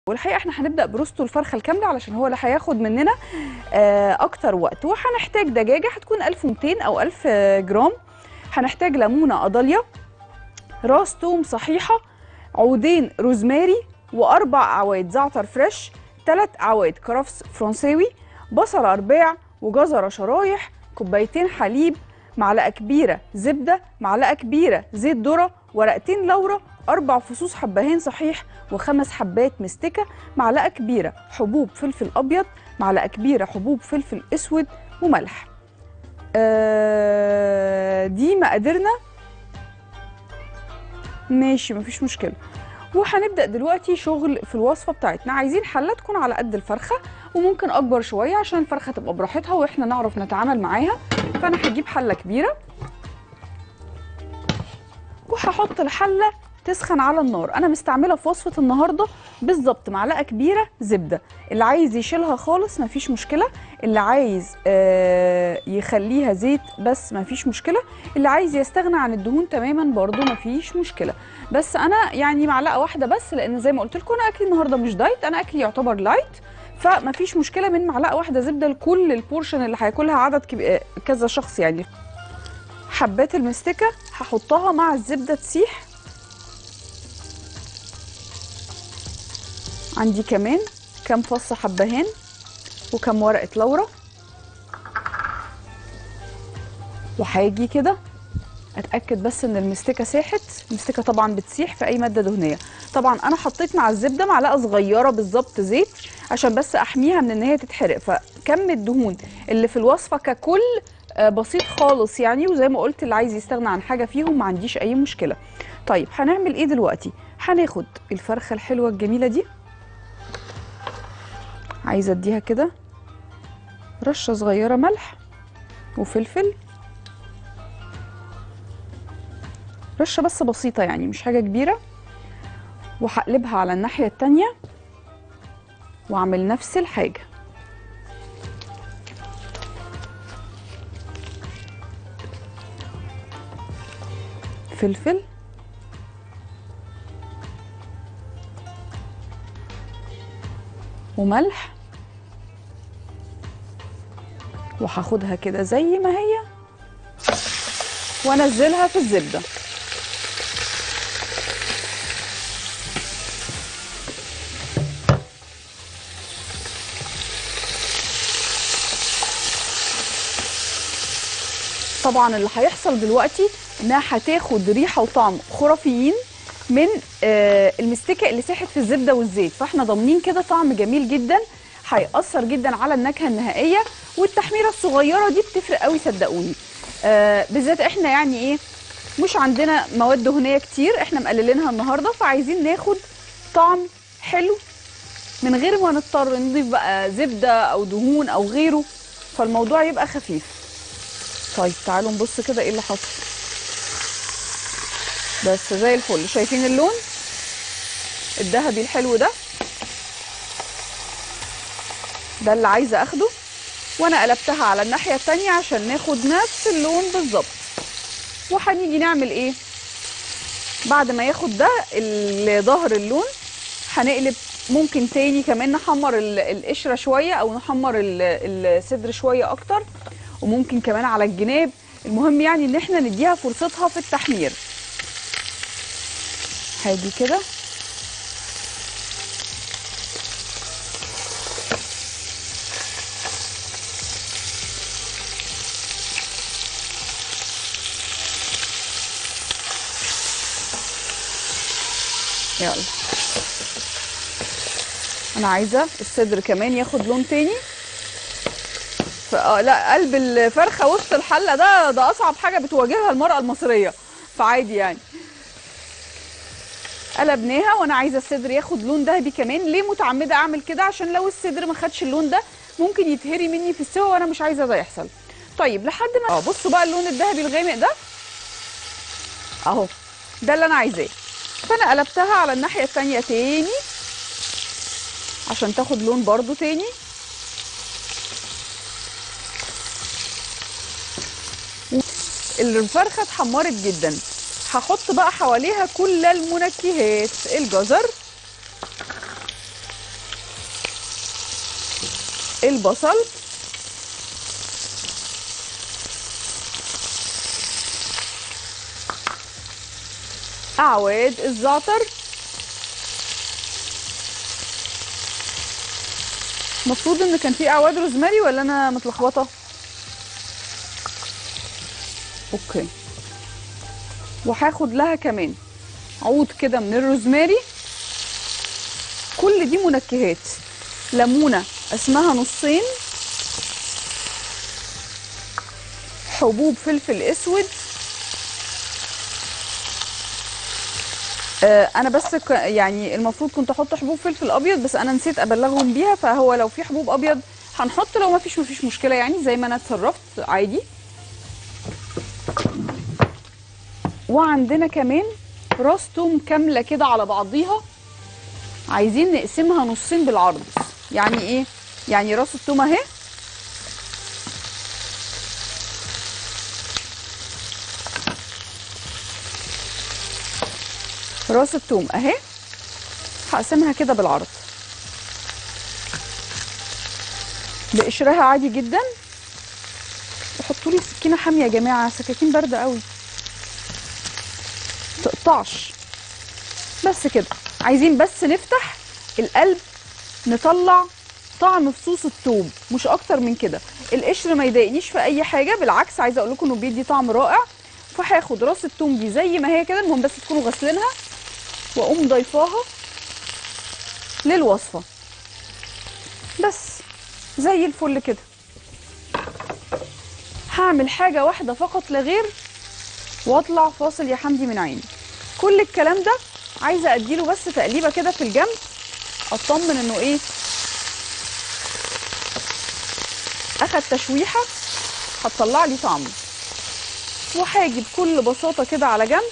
والحقيقه احنا هنبدا بروستو الفرخه الكامله علشان هو اللي هياخد مننا آه، اكتر وقت وهنحتاج دجاجه هتكون 1200 او 1000 جرام هنحتاج ليمونه قضاليا راس توم صحيحه عودين روزماري واربع اعواد زعتر فريش ثلاث اعواد كرفس فرنساوي بصل ارباع وجزره شرايح كوبايتين حليب معلقه كبيره زبده معلقه كبيره زيت ذره ورقتين لورا اربع فصوص حبهان صحيح وخمس حبات مستكه معلقه كبيره حبوب فلفل ابيض معلقه كبيره حبوب فلفل اسود وملح آه دي مقاديرنا ماشي مفيش مشكله وهنبدا دلوقتي شغل في الوصفه بتاعتنا عايزين حله تكون على قد الفرخه وممكن اكبر شويه عشان الفرخه تبقى براحتها واحنا نعرف نتعامل معاها فانا هجيب حله كبيره وهحط الحله تسخن على النار انا مستعمله في وصفه النهارده بالظبط معلقه كبيره زبده اللي عايز يشيلها خالص مفيش مشكله اللي عايز آه يخليها زيت بس مفيش مشكله اللي عايز يستغنى عن الدهون تماما برضو مفيش مشكله بس انا يعني معلقه واحده بس لان زي ما قلت لكم انا اكلي النهارده مش دايت انا اكلي يعتبر لايت فمفيش مشكله من معلقه واحده زبده لكل البورشن اللي هياكلها عدد كبير كذا شخص يعني حبات المستكه هحطها مع الزبده تسيح عندي كمان كام فص حبهان وكام ورقه لورا وهاجي كده اتاكد بس ان المستكه ساحت المستكه طبعا بتسيح في اي ماده دهنيه طبعا انا حطيت مع الزبده معلقه صغيره بالظبط زيت عشان بس احميها من ان هي تتحرق فكم الدهون اللي في الوصفه ككل آه، بسيط خالص يعني وزي ما قلت اللي عايز يستغنى عن حاجه فيهم ما عنديش اي مشكله طيب هنعمل ايه دلوقتي هناخد الفرخه الحلوه الجميله دي عايزه اديها كده رشه صغيره ملح وفلفل رشه بس بسيطه يعني مش حاجه كبيره وهقلبها على الناحيه التانية واعمل نفس الحاجه فلفل وملح وهاخدها كده زي ما هي وانزلها في الزبده طبعا اللي هيحصل دلوقتي انها هتاخد ريحه وطعم خرافيين من آه، المستكه اللي ساحت في الزبده والزيت فاحنا ضامنين كده طعم جميل جدا هيأثر جدا على النكهه النهائيه والتحميره الصغيره دي بتفرق قوي صدقوني آه بالذات احنا يعني ايه مش عندنا مواد دهنيه كتير احنا مقللينها النهارده فعايزين ناخد طعم حلو من غير ما نضطر نضيف بقى زبده او دهون او غيره فالموضوع يبقى خفيف طيب تعالوا نبص كده ايه اللي حصل بس زي الفل شايفين اللون الذهبي الحلو ده ده اللي عايزه اخده وانا قلبتها على الناحيه التانية عشان ناخد نفس اللون بالظبط وهنيجي نعمل ايه بعد ما ياخد ده ال- ظهر اللون هنقلب ممكن تاني كمان نحمر ال- القشره شويه او نحمر ال- الصدر شويه اكتر وممكن كمان على الجناب المهم يعني ان احنا نديها فرصتها في التحمير هاجي كده يلا انا عايزه الصدر كمان ياخد لون تاني ف- آه، لا قلب الفرخه وسط الحله ده ده اصعب حاجه بتواجهها المراه المصريه فعادي يعني قلبناها وانا عايزه الصدر ياخد لون ذهبي كمان ليه متعمده اعمل كده عشان لو الصدر ما خدش اللون ده ممكن يتهري مني في السوا وانا مش عايزه ده يحصل طيب لحد ما اه بصوا بقى اللون الذهبي الغامق ده اهو ده اللي انا عايزاه فانا قلبتها على الناحيه التانية تاني عشان تاخد لون برضو تاني الفرخه اتحمرت جدا هحط بقى حواليها كل المنكهات الجزر البصل اعواد الزعتر المفروض ان كان في اعواد روزماري ولا انا متلخبطه اوكي وهاخد لها كمان عود كده من الروزماري كل دي منكهات ليمونه اسمها نصين حبوب فلفل اسود آه، انا بس ك- يعني المفروض كنت احط حبوب فلفل ابيض بس انا نسيت ابلغهم بيها فهو لو في حبوب ابيض هنحط لو ما فيش ما فيش مشكله يعني زي ما انا اتصرفت عادي وعندنا كمان راس توم كامله كده على بعضيها عايزين نقسمها نصين بالعرض يعني ايه يعني راس التوم اهي راس التوم اهي هقسمها كده بالعرض بقشرها عادي جدا وحطوا لي سكينه حاميه يا جماعه سكاكين بارده قوي تقطعش بس كده عايزين بس نفتح القلب نطلع طعم فصوص الثوم مش اكتر من كده القشر ما يضايقنيش في اي حاجه بالعكس عايزه اقول لكم انه بيدي طعم رائع فهاخد راس الثوم دي زي ما هي كده المهم بس تكونوا غاسلينها واقوم ضيفاها للوصفه بس زي الفل كده هعمل حاجه واحده فقط لا غير واطلع فاصل يا حمدي من عيني كل الكلام ده عايزه اديله بس تقليبه كده في الجنب اطمن انه ايه اخد تشويحه هتطلع لي طعمه وهاجي بكل بساطه كده على جنب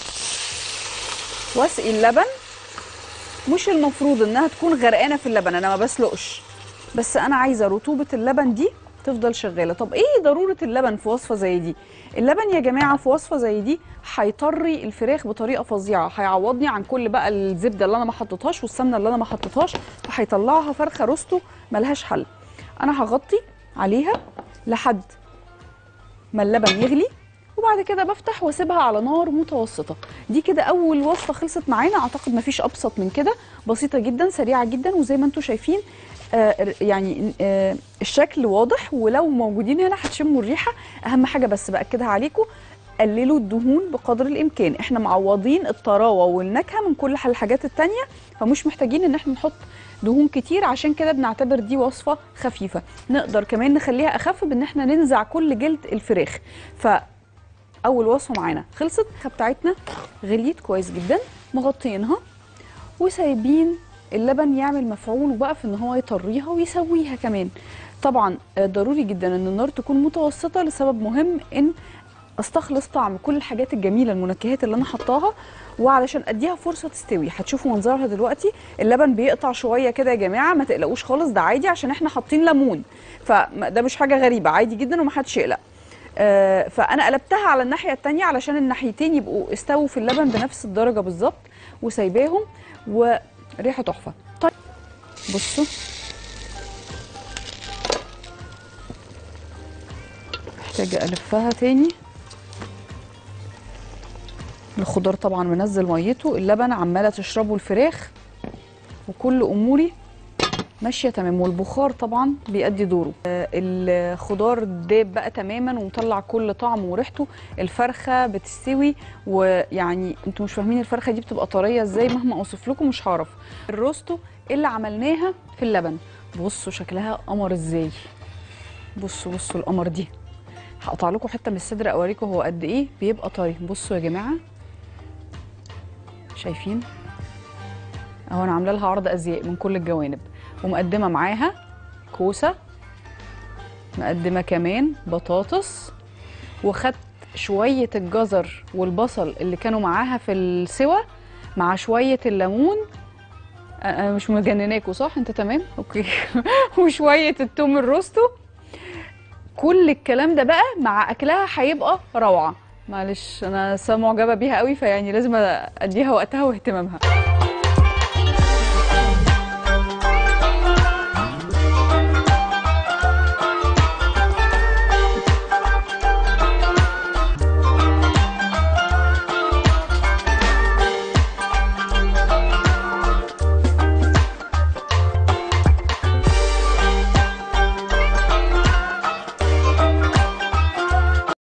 واسقي اللبن مش المفروض انها تكون غرقانه في اللبن انا ما بسلقش بس انا عايزه رطوبه اللبن دي تفضل شغاله طب ايه ضروره اللبن في وصفه زي دي اللبن يا جماعه في وصفه زي دي هيطري الفراخ بطريقه فظيعه هيعوضني عن كل بقى الزبده اللي انا ما حطيتهاش والسمنه اللي انا ما حطيتهاش وهيطلعها فرخه روستو ملهاش حل انا هغطي عليها لحد ما اللبن يغلي وبعد كده بفتح واسيبها على نار متوسطه دي كده اول وصفه خلصت معانا اعتقد مفيش ابسط من كده بسيطه جدا سريعه جدا وزي ما انتم شايفين آه يعني آه الشكل واضح ولو موجودين هنا هتشموا الريحه اهم حاجه بس باكدها عليكم قللوا الدهون بقدر الامكان احنا معوضين الطراوه والنكهه من كل الحاجات التانية فمش محتاجين ان احنا نحط دهون كتير عشان كده بنعتبر دي وصفه خفيفه نقدر كمان نخليها اخف بان احنا ننزع كل جلد الفراخ ف اول وصفه معانا خلصت الفرخه بتاعتنا غليت كويس جدا مغطينها وسايبين اللبن يعمل مفعوله بقى في ان هو يطريها ويسويها كمان طبعا آه، ضروري جدا ان النار تكون متوسطه لسبب مهم ان استخلص طعم كل الحاجات الجميله المنكهات اللي انا حطاها وعلشان اديها فرصه تستوي هتشوفوا منظرها دلوقتي اللبن بيقطع شويه كده يا جماعه ما تقلقوش خالص ده عادي عشان احنا حاطين ليمون فده مش حاجه غريبه عادي جدا ومحدش يقلق آه، فانا قلبتها على الناحيه التانية علشان الناحيتين يبقوا استووا في اللبن بنفس الدرجه بالظبط وسايباهم وريحه تحفه طيب بصوا محتاجه الفها تاني الخضار طبعا منزل ميته اللبن عماله تشربه الفراخ وكل اموري ماشيه تمام والبخار طبعا بيأدي دوره آه، الخضار داب بقى تماما ومطلع كل طعمه وريحته الفرخه بتستوي ويعني انتوا مش فاهمين الفرخه دي بتبقى طريه ازاي مهما اوصف لكم مش هعرف الروستو اللي عملناها في اللبن بصوا شكلها قمر ازاي بصوا بصوا القمر دي هقطع لكم حته من الصدر اوريكم هو قد ايه بيبقى طري بصوا يا جماعه شايفين اهو انا عامله لها عرض ازياء من كل الجوانب ومقدمه معاها كوسه مقدمه كمان بطاطس وخدت شويه الجزر والبصل اللي كانوا معاها في السوا مع شويه الليمون أ- انا مش مجنناكوا صح انت تمام اوكي وشويه التوم الروستو كل الكلام ده بقى مع اكلها هيبقى روعه معلش انا لسه معجبه بيها قوي فيعني لازم اديها وقتها واهتمامها